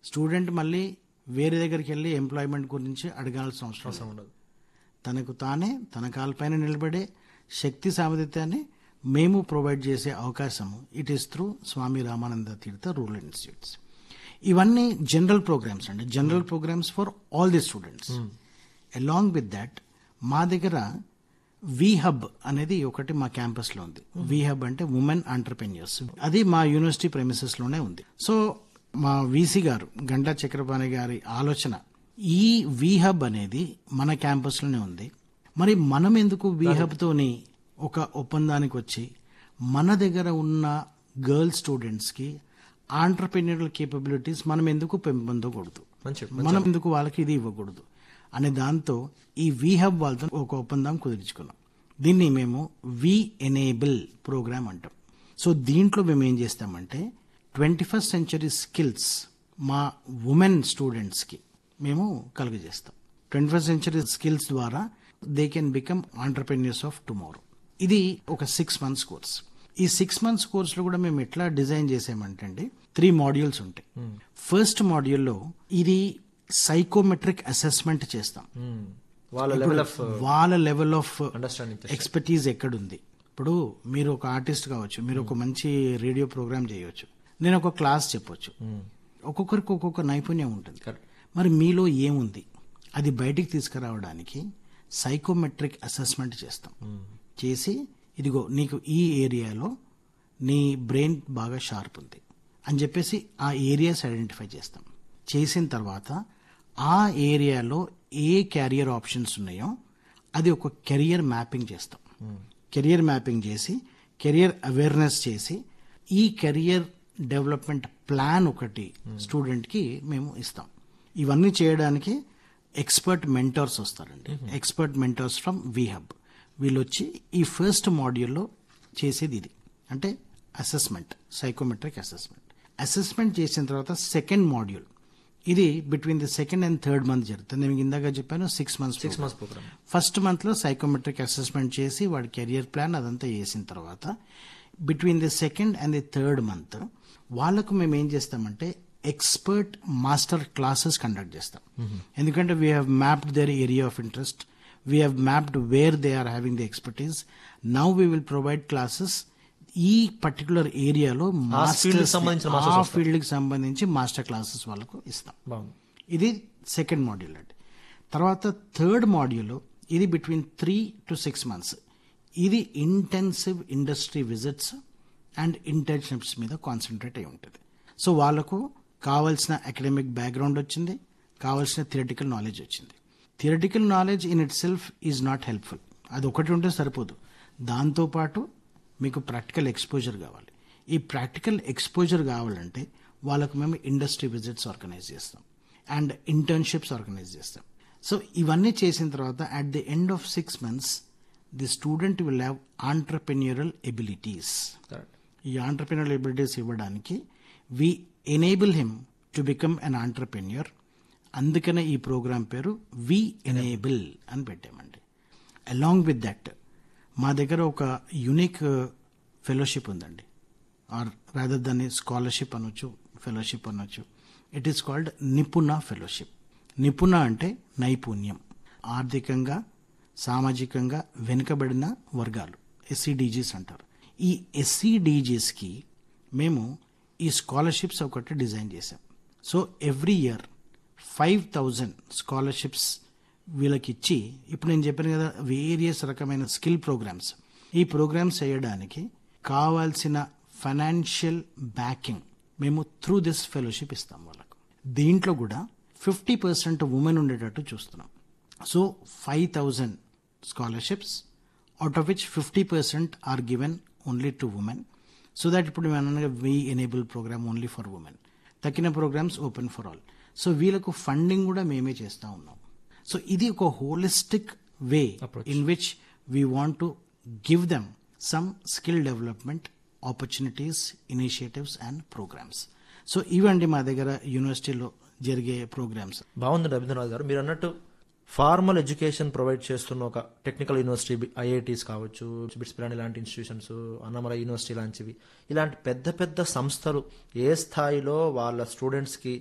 Student మళ్ళీ వేరే దగ్గరికి వెళ్ళి ఎంప్లాయ్మెంట్ గురించి అడగాల్సిన అవసరం లేదు. అవసరం ఉండదు తనకు తానే తన కాళ్ళపైన నిలబడే శక్తి సామర్థ్యాన్ని మేము ప్రొవైడ్ చేసే అవకాశం it is through Swami Ramananda Tirtha rural institutes ఇవన్నీ జనరల్ ప్రోగ్రామ్స్ అండి general programmes for all the students along with that మా దగ్గర వి హబ్ అనేది ఒకటి మా క్యాంపస్ లో ఉంది వి హబ్ అంటే ఉమెన్ ఆంటర్ప్రెన్యూర్స్ అది మా యూనివర్సిటీ ప్రెమిసెస్ లోనే ఉంది సో మా వీసీ గారు గంటా చక్రపాణి గారి ఆలోచన ఈ వి హబ్ అనేది మన క్యాంపస్ లోనే ఉంది మరి మనం ఎందుకు వి హబ్ తోని ఒక ఒప్పందానికి వచ్చి మన దగ్గర ఉన్న గర్ల్ స్టూడెంట్స్ కి ఆంటర్ప్రెన్యూరల్ కేపబిలిటీస్ మనం ఎందుకు పెంపొందకూడదు మంచి మనం ఎందుకు వాళ్ళకి ఇది ఇవ్వకూడదు అనే దాంతో ఈ వి హబ్ వాళ్ళతో ఒక ఒప్పందం కుదిరించుకున్నాం దీన్ని మేము వి ఎనేబుల్ ప్రోగ్రామ్ అంటాం సో దీంట్లో మేము ఏం చేస్తామంటే ట్వంటీ ఫస్ట్ సెంచరీ స్కిల్స్ మా ఉమెన్ స్టూడెంట్స్కి మేము కలుగజేస్తాం ట్వంటీ ఫస్ట్ సెంచరీ స్కిల్స్ ద్వారా they can become entrepreneurs of tomorrow ఇది ఒక సిక్స్ మంత్స్ కోర్స్ ఈ సిక్స్ మంత్స్ కోర్సులో కూడా మేము ఎట్లా డిజైన్ చేసామంటే అండి త్రీ మాడ్యూల్స్ ఉంటాయి ఫస్ట్ మాడ్యూల్లో ఇది సైకోమెట్రిక్ అసెస్మెంట్ చేస్తాం మ్మ్. వాళ్ళ లెవెల్ ఆఫ్ వాళ్ళ లెవెల్ ఆఫ్ అండర్స్టాండింగ్ ఎక్స్పర్టీజ్ ఎక్కడుంది ఇప్పుడు మీరు ఒక ఆర్టిస్ట్ కావచ్చు మీరు ఒక మంచి రేడియో ప్రోగ్రామ్ చేయవచ్చు నేను ఒక క్లాస్ చెప్పొచ్చు ఒక్కొక్కరికి ఒక్కొక్క నైపుణ్యం ఉంటుంది కరెక్ట్ మరి మీలో ఏముంది అది బయటికి తీసుకురావడానికి సైకోమెట్రిక్ అసెస్మెంట్ చేస్తాం చేసి ఇదిగో నీకు ఈ ఏరియాలో నీ బ్రెయిన్ బాగా షార్ప్ ఉంది అని చెప్పేసి ఆ ఏరియాస్ ఐడెంటిఫై చేస్తాం చేసిన తర్వాత ఆ ఏరియాలో ఏ క్యారియర్ ఆప్షన్స్ ఉన్నాయో అది ఒక కెరియర్ మ్యాపింగ్ చేస్తాం కెరియర్ మ్యాపింగ్ చేసి కెరియర్ అవేర్నెస్ చేసి ఈ కెరియర్ డెవలప్మెంట్ ప్లాన్ ఒకటి స్టూడెంట్కి మేము ఇస్తాం ఇవన్నీ చేయడానికి ఎక్స్పర్ట్ మెంటర్స్ వస్తారండి ఎక్స్పర్ట్ మెంటర్స్ ఫ్రమ్ హబ్ వీళ్ళు వచ్చి ఈ ఫస్ట్ మాడ్యూల్లో చేసేది ఇది అంటే అసెస్మెంట్ సైకోమెట్రిక్ అసెస్మెంట్ అసెస్మెంట్ చేసిన తర్వాత సెకండ్ మాడ్యూల్ ఇది between the second and third month జరుగుతుంది నేను ఇందాక చెప్పాను six months six months programme first month లో సైకోమెట్రిక్ అసెస్మెంట్ చేసి వాడి కెరియర్ ప్లాన్ అదంతా చేసిన తర్వాత between the second and the third month వాళ్ళకు మేము ఏం చేస్తామంటే ఎక్స్పర్ట్ మాస్టర్ క్లాసెస్ కండక్ట్ చేస్తాం ఎందుకంటే we have mapped their area of interest we have mapped where they are having the expertise now we will provide classes ఈ particular ఏరియాలో field కి సంబంధించిన masters ఆ వస్తారు. ఫీల్డ్ కి సంబంధించి మాస్టర్ క్లాసెస్ వాళ్ళకు ఇస్తాం బాగుంది ఇది సెకండ్ మాడ్యూల్ అండి తర్వాత థర్డ్ మాడ్యూల్ ఇది between three to six months ఇది intensive industry visits and internships మీద కాన్సన్ట్రేట్ అయి ఉంటుంది సో వాళ్ళకు కావాల్సిన అకాడమిక్ బ్యాక్గ్రౌండ్ వచ్చింది కావాల్సిన థియరటికల్ నాలెడ్జ్ వచ్చింది theoretical knowledge in itself is not helpful అది ఒకటి ఉంటే సరిపోదు దాంతోపాటు మీకు ప్రాక్టికల్ ఎక్స్పోజర్ కావాలి ఈ ప్రాక్టికల్ ఎక్స్పోజర్ కావాలంటే వాళ్ళకు మేము ఇండస్ట్రీ విజిట్స్ ఆర్గనైజ్ చేస్తాం అండ్ ఇంటర్న్షిప్స్ ఆర్గనైజ్ చేస్తాం సో ఇవన్నీ చేసిన తర్వాత at the end of six months the student will have entrepreneurial abilities correct ఈ ఆంటర్ప్రినర్ ఎబిలిటీస్ ఇవ్వడానికి we enable him to become an entrepreneur అందుకనే ఈ ప్రోగ్రాం పేరు వి ఎనేబుల్ అని పెట్టామండి అలాంగ్ విత్ దట్ మా దగ్గర ఒక యునిక్ ఫెలోషిప్ ఉందండి ఆర్ రాదర్ దాన్ని స్కాలర్షిప్ అనొచ్చు ఫెలోషిప్ అనొచ్చు it is called Nipuna fellowship Nipuna అంటే నైపుణ్యం ఆర్థికంగా సామాజికంగా వెనుకబడిన వర్గాలు ఎస్సీడీజీస్ అంటారు ఈ ఎస్సీడీజీస్కి మేము ఈ స్కాలర్షిప్స్ ఒకటి డిజైన్ చేసాం so every year five thousand scholarships వీళ్ళకి ఇచ్చి ఇప్పుడు నేను చెప్పాను కదా వేరియస్ రకమైన స్కిల్ ప్రోగ్రామ్స్ ఈ ప్రోగ్రామ్స్ చేయడానికి కావాల్సిన ఫైనాన్షియల్ బ్యాకింగ్ మేము త్రూ దిస్ ఫెలోషిప్ ఇస్తాం వాళ్ళకు దీంట్లో కూడా ఫిఫ్టీ పర్సెంట్ ఉమెన్ ఉండేటట్టు చూస్తున్నాం so five thousand scholarships out of which fifty percent are given only to women so that ఇప్పుడు మేము అనగా we enable programme only for women తక్కిన programmes open for all so వీళ్ళకు ఫండింగ్ కూడా మేమే చేస్తూ ఉన్నాం సో ఇది ఒక holistic way Approach. In which we want to give them some skill development opportunities initiatives and programmes so ఇవండి మా దగ్గర యూనివర్సిటీలో జరిగే ప్రోగ్రామ్స్ బాగుందండి అభినందరాజు గారు మీరు అన్నట్టు ఫార్మల్ ఎడ్యుకేషన్ ప్రొవైడ్ చేస్తున్న ఒక టెక్నికల్ యూనివర్సిటీ ఐఐటీస్ కావచ్చు బిట్స్ పిరాని లాంటి ఇన్స్టిట్యూషన్స్ అన్నమల యూనివర్సిటీ లాంటివి ఇలాంటి పెద్ద పెద్ద సంస్థలు ఏ స్థాయిలో వాళ్ళ స్టూడెంట్స్కి